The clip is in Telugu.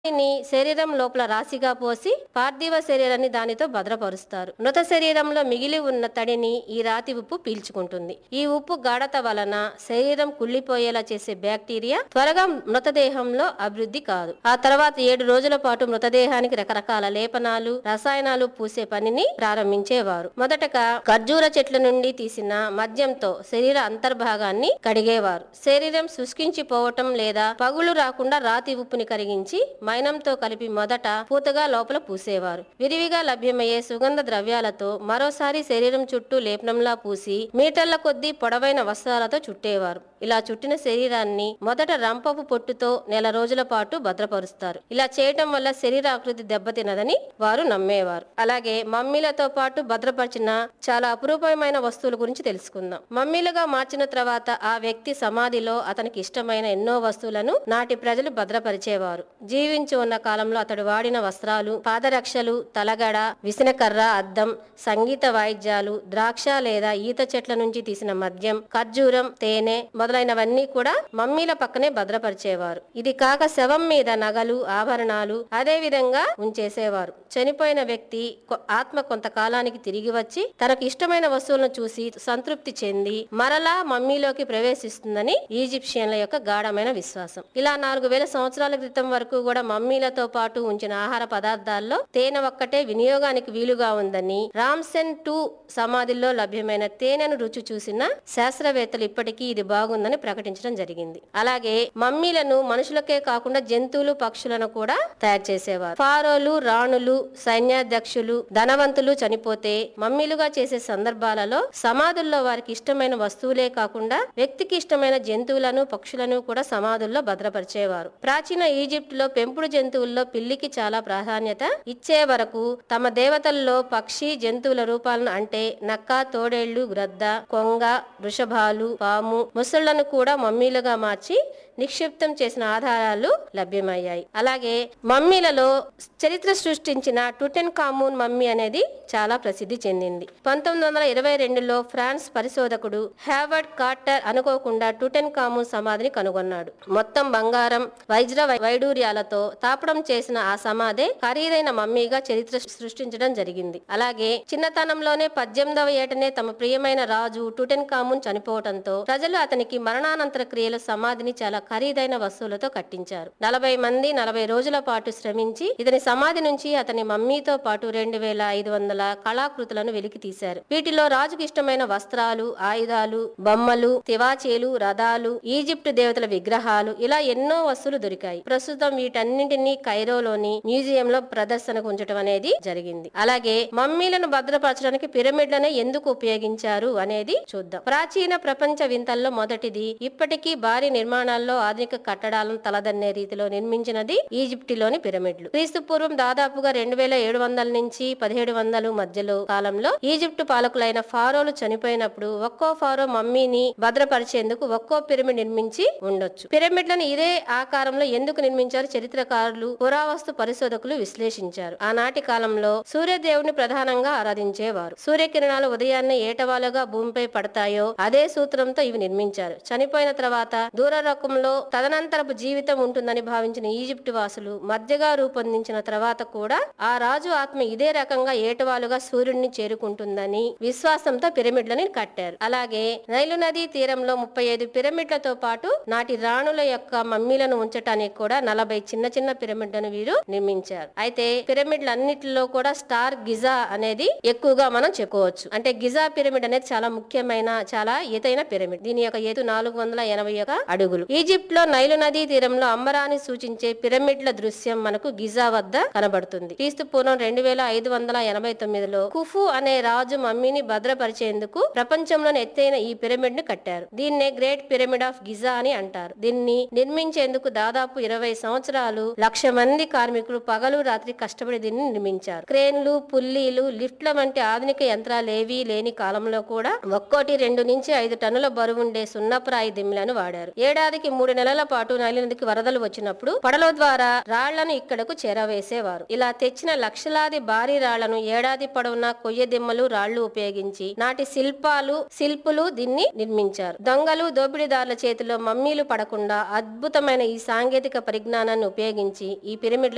దీన్ని శరీరం లోపల రాశిగా పోసి పార్థివ శరీరాన్ని దానితో భద్రపరుస్తారు మృత శరీరంలో మిగిలి ఉన్న తడిని ఈ రాతి ఉప్పు పీల్చుకుంటుంది ఈ ఉప్పు గాఢత వలన శరీరం కుళ్ళిపోయేలా చేసే బ్యాక్టీరియా త్వరగా మృతదేహంలో అభివృద్ధి కాదు ఆ తర్వాత ఏడు రోజుల పాటు మృతదేహానికి రకరకాల లేపనాలు రసాయనాలు పూసే పనిని ప్రారంభించేవారు మొదటగా ఖర్జూర చెట్ల నుండి తీసిన మద్యంతో శరీర అంతర్భాగాన్ని కడిగేవారు శరీరం శుష్కించిపోవటం లేదా పగులు రాకుండా రాతి ఉప్పుని కరిగించి మైనంతో కలిపి మొదట పూతగా లోపల పూసేవారు విరివిగా లభ్యమయ్యే సుగంధ ద్రవ్యాలతో మరోసారి శరీరం చుట్టూ లేపనంలా పూసి మీటర్ల కొద్దీ పొడవైన వస్త్రాలతో చుట్టేవారు ఇలా చుట్టిన శరీరాన్ని మొదట రంపపు పొట్టుతో నెల రోజుల పాటు భద్రపరుస్తారు ఇలా చేయటం వల్ల శరీర ఆకృతి దెబ్బతినదని వారు నమ్మేవారు అలాగే మమ్మీలతో పాటు భద్రపరిచిన చాలా అపురూపమైన వస్తువుల గురించి తెలుసుకుందాం మమ్మీలుగా మార్చిన తర్వాత ఆ వ్యక్తి సమాధిలో అతనికి ఇష్టమైన ఎన్నో వస్తువులను నాటి ప్రజలు భద్రపరిచేవారు జీవించి ఉన్న కాలంలో అతడు వాడిన వస్త్రాలు పాదరక్షలు తలగడ విసనకర్ర అద్దం సంగీత వాయిద్యాలు ద్రాక్ష లేదా ఈత చెట్ల నుంచి తీసిన మద్యం ఖర్జూరం తేనె మొదలైనవన్నీ కూడా మమ్మీల పక్కనే భద్రపరిచేవారు ఇది కాక శవం మీద నగలు ఆభరణాలు అదే విధంగా ఉంచేసేవారు చనిపోయిన వ్యక్తి కొ- ఆత్మ కొంతకాలానికి తిరిగి వచ్చి తనకు ఇష్టమైన వస్తువులను చూసి సంతృప్తి చెంది మరలా మమ్మీలోకి ప్రవేశిస్తుందని ఈజిప్షియన్ల యొక్క గాఢమైన విశ్వాసం ఇలా నాలుగు వేల సంవత్సరాల క్రితం వరకు కూడా మమ్మీలతో పాటు ఉంచిన ఆహార పదార్థాల్లో తేనె ఒక్కటే వినియోగానికి వీలుగా ఉందని రామ్సెన్ టూ సమాధిలో లభ్యమైన తేనెను రుచి చూసిన శాస్త్రవేత్తలు ఇప్పటికీ ఇది బాగుందని ప్రకటించడం జరిగింది అలాగే మమ్మీలను మనుషులకే కాకుండా జంతువులు పక్షులను కూడా తయారు చేసేవారు ఫారోలు రాణులు సైన్యాధ్యక్షులు ధనవంతులు చనిపోతే మమ్మీలుగా చేసే సందర్భాలలో సమాధుల్లో వారికి ఇష్టమైన వస్తువులే కాకుండా వ్యక్తికి ఇష్టమైన జంతువులను పక్షులను కూడా సమాధుల్లో భద్రపరిచేవారు ప్రాచీన ఈజిప్ట్ లో పెంపుడు జంతువుల్లో పిల్లికి చాలా ప్రాధాన్యత ఇచ్చే వరకు తమ దేవతల్లో పక్షి జంతువుల రూపాలను అంటే నక్క తోడేళ్లు గ్రద్ద కొంగ వృషభాలు పాము ముసళ్లను కూడా మమ్మీలుగా మార్చి నిక్షిప్తం చేసిన ఆధారాలు లభ్యమయ్యాయి అలాగే మమ్మీలలో చరిత్ర సృష్టించిన టుటెన్ కామూన్ మమ్మీ అనేది చాలా ప్రసిద్ధి చెందింది పంతొమ్మిది వందల ఇరవై రెండులో ఫ్రాన్స్ పరిశోధకుడు హ్యావర్డ్ కార్టర్ అనుకోకుండా టుటెన్ కామూన్ సమాధిని కనుగొన్నాడు మొత్తం బంగారం వజ్ర వై- వైడూర్యాలతో తాపడం చేసిన ఆ సమాధే ఖరీదైన మమ్మీగా చరిత్ర సృష్టించడం జరిగింది అలాగే చిన్నతనంలోనే పద్దెనిమిదవ ఏటనే తమ ప్రియమైన రాజు టుటెన్ కామూన్ చనిపోవడంతో ప్రజలు అతనికి మరణానంతర క్రియల సమాధిని చాలా ఖరీదైన వస్తువులతో కట్టించారు నలభై మంది నలభై రోజుల పాటు శ్రమించి ఇతని సమాధి నుంచి అతని మమ్మీతో పాటు రెండు వేల ఐదు వందల కళాకృతులను వెలికి తీశారు వీటిలో రాజుకు ఇష్టమైన వస్త్రాలు ఆయుధాలు బొమ్మలు తివాచీలు రథాలు ఈజిప్ట్ దేవతల విగ్రహాలు ఇలా ఎన్నో వస్తువులు దొరికాయి ప్రస్తుతం వీటన్నింటినీ కైరోలోని మ్యూజియం లో ప్రదర్శనకు ఉంచడం అనేది జరిగింది అలాగే మమ్మీలను భద్రపరచడానికి పిరమిడ్లను ఎందుకు ఉపయోగించారు అనేది చూద్దాం ప్రాచీన ప్రపంచ వింతల్లో మొదటిది ఇప్పటికీ భారీ నిర్మాణాల్లో ఆధునిక కట్టడాలను తలదన్నే రీతిలో నిర్మించినది ఈజిప్టిలోని పిరమిడ్లు క్రీస్తు పూర్వం దాదాపుగా రెండు వేల ఏడు వందల నుంచి పదిహేడు వందలు మధ్యలో కాలంలో ఈజిప్టు పాలకులైన ఫారోలు చనిపోయినప్పుడు ఒక్కో ఫారో మమ్మీని భద్రపరిచేందుకు ఒక్కో పిరమిడ్ నిర్మించి ఉండొచ్చు పిరమిడ్లను ఇదే ఆకారంలో ఎందుకు నిర్మించారు చరిత్రకారులు పురావస్తు పరిశోధకులు విశ్లేషించారు ఆనాటి కాలంలో సూర్యదేవుని ప్రధానంగా ఆరాధించేవారు సూర్యకిరణాలు ఉదయాన్నే ఏటవాలుగా భూమిపై పడతాయో అదే సూత్రంతో ఇవి నిర్మించారు చనిపోయిన తర్వాత దూర రకంలో తదనంతరపు జీవితం ఉంటుందని భావించిన ఈజిప్టు వాసులు మధ్యగా రూపొందించిన తర్వాత కూడా ఆ రాజు ఆత్మ ఇదే రకంగా ఏటవాలుగా సూర్యుడిని చేరుకుంటుందని విశ్వాసంతో పిరమిడ్లని కట్టారు అలాగే నైలు నదీ తీరంలో ముప్పై ఐదు పిరమిడ్లతో పాటు నాటి రాణుల యొక్క మమ్మీలను ఉంచటానికి కూడా నలభై చిన్న చిన్న పిరమిడ్లను వీరు నిర్మించారు అయితే పిరమిడ్లన్నిటిలో కూడా స్టార్ గిజా అనేది ఎక్కువగా మనం చెప్పుకోవచ్చు అంటే గిజా పిరమిడ్ అనేది చాలా ముఖ్యమైన చాలా ఎత్తైన పిరమిడ్ దీని యొక్క ఎత్తు నాలుగు వందల ఎనభై ఒక అడుగులు ఈజిప్ట్ లో నైలు నదీ తీరంలో అంబరాన్ని సూచించే పిరమిడ్ల దృశ్యం మనకు గిజా వద్ద కనబడుతుంది క్రీస్తు పూర్వం రెండు వేల ఐదు వందల ఎనభై తొమ్మిదిలో కుఫు అనే రాజు మమ్మీని భద్రపరిచేందుకు ప్రపంచంలోని ఎత్తైన ఈ పిరమిడ్ ను కట్టారు దీన్నే గ్రేట్ పిరమిడ్ ఆఫ్ గిజా అని అంటారు దీన్ని నిర్మించేందుకు దాదాపు ఇరవై సంవత్సరాలు లక్ష మంది కార్మికులు పగలు రాత్రి కష్టపడి దీన్ని నిర్మించారు క్రేన్లు పుల్లీలు లిఫ్ట్ల వంటి ఆధునిక యంత్రాలు ఏవీ లేని కాలంలో కూడా ఒక్కోటి రెండు నుంచి ఐదు టన్నుల బరువుండే సున్నప్రాయి దిమ్మిలను వాడారు ఏడాదికి మూడు నెలల పాటు నైలు నదికి వరదలు వచ్చినప్పుడు పడవ ద్వారా రాళ్లను ఇక్కడకు చేరవేసేవారు ఇలా తెచ్చిన లక్షలాది భారీ రాళ్లను ఏడాది పొడవునా కొయ్య దిమ్మలు రాళ్లు ఉపయోగించి నాటి శిల్పాలు శిల్పులు దీన్ని నిర్మించారు దొంగలు దోపిడీదారుల చేతిలో మమ్మీలు పడకుండా అద్భుతమైన ఈ సాంకేతిక పరిజ్ఞానాన్ని ఉపయోగించి ఈ పిరమిడ్ల